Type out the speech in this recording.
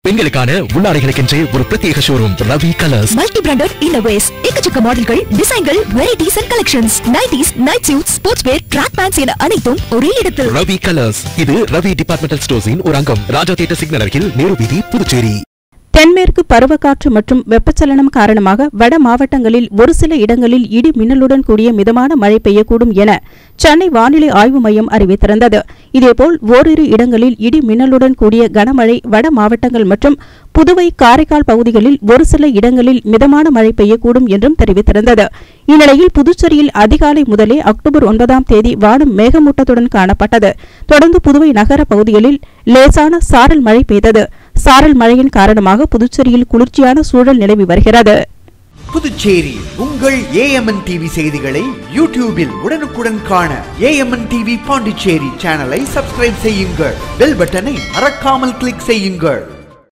பெண்களுக்கான உள்ளாடைகளுக்கென்றே ஒரு பிரத்யேக showroom Ravi colours multi branded innerwears எக்கச்சக்க மாடல்கள் டிசைன்கள் varieties and collections nighties night suit sports wear track pants என அனைத்தும் ஒரே இடத்தில் ரவி கலர்ஸ் இது ரவி டிபார்ட்மெண்டல் ஸ்டோர்ஸின் ஒரு அங்கம் ராஜா தியேட்டர் சிக்னல் அருகில் நேரு வீதி புதுச்சேரி தென்மேற்கு பருவக்காற்று மற்றும் வெப்பச்சலனம் காரணமாக வட மாவட்டங்களில் ஒரு சில இடங்களில் இடி மின்னலுடன் கூடிய மிதமான மழை பெய்யக்கூடும் என சென்னை வானிலை ஆய்வு மையம் அறிவித்திருந்தது இதேபோல் ஓரிரு இடங்களில் இடி மின்னலுடன் கூடிய கனமழை வட மாவட்டங்கள் மற்றும் புதுவை காரைக்கால் பகுதிகளில் ஒரு சில இடங்களில் மிதமான மழை பெய்யக்கூடும் என்றும் தெரிவித்திருந்தது இந்நிலையில் புதுச்சேரியில் அதிகாலை முதலே அக்டோபர் ஒன்பதாம் தேதி வானம் மேகமூட்டத்துடன் காணப்பட்டது தொடர்ந்து புதுவை நகர பகுதிகளில் லேசான சாரல் மழை பெய்தது சாரல் மழையின் காரணமாக புதுச்சேரியில் குளிர்ச்சியான சூழல் நிலவி வருகிறது புதுச்சேரி உங்கள் ஏஎம்என் டிவி செய்திகளை யூடியூபில் உடனுக்குடன் காண ஏஎம்என் டிவி பாண்டிச்சேரி சேனலை சப்ஸ்கிரைப் செய்யுங்கள் பெல் பட்டனை மறக்காமல் கிளிக் செய்யுங்கள்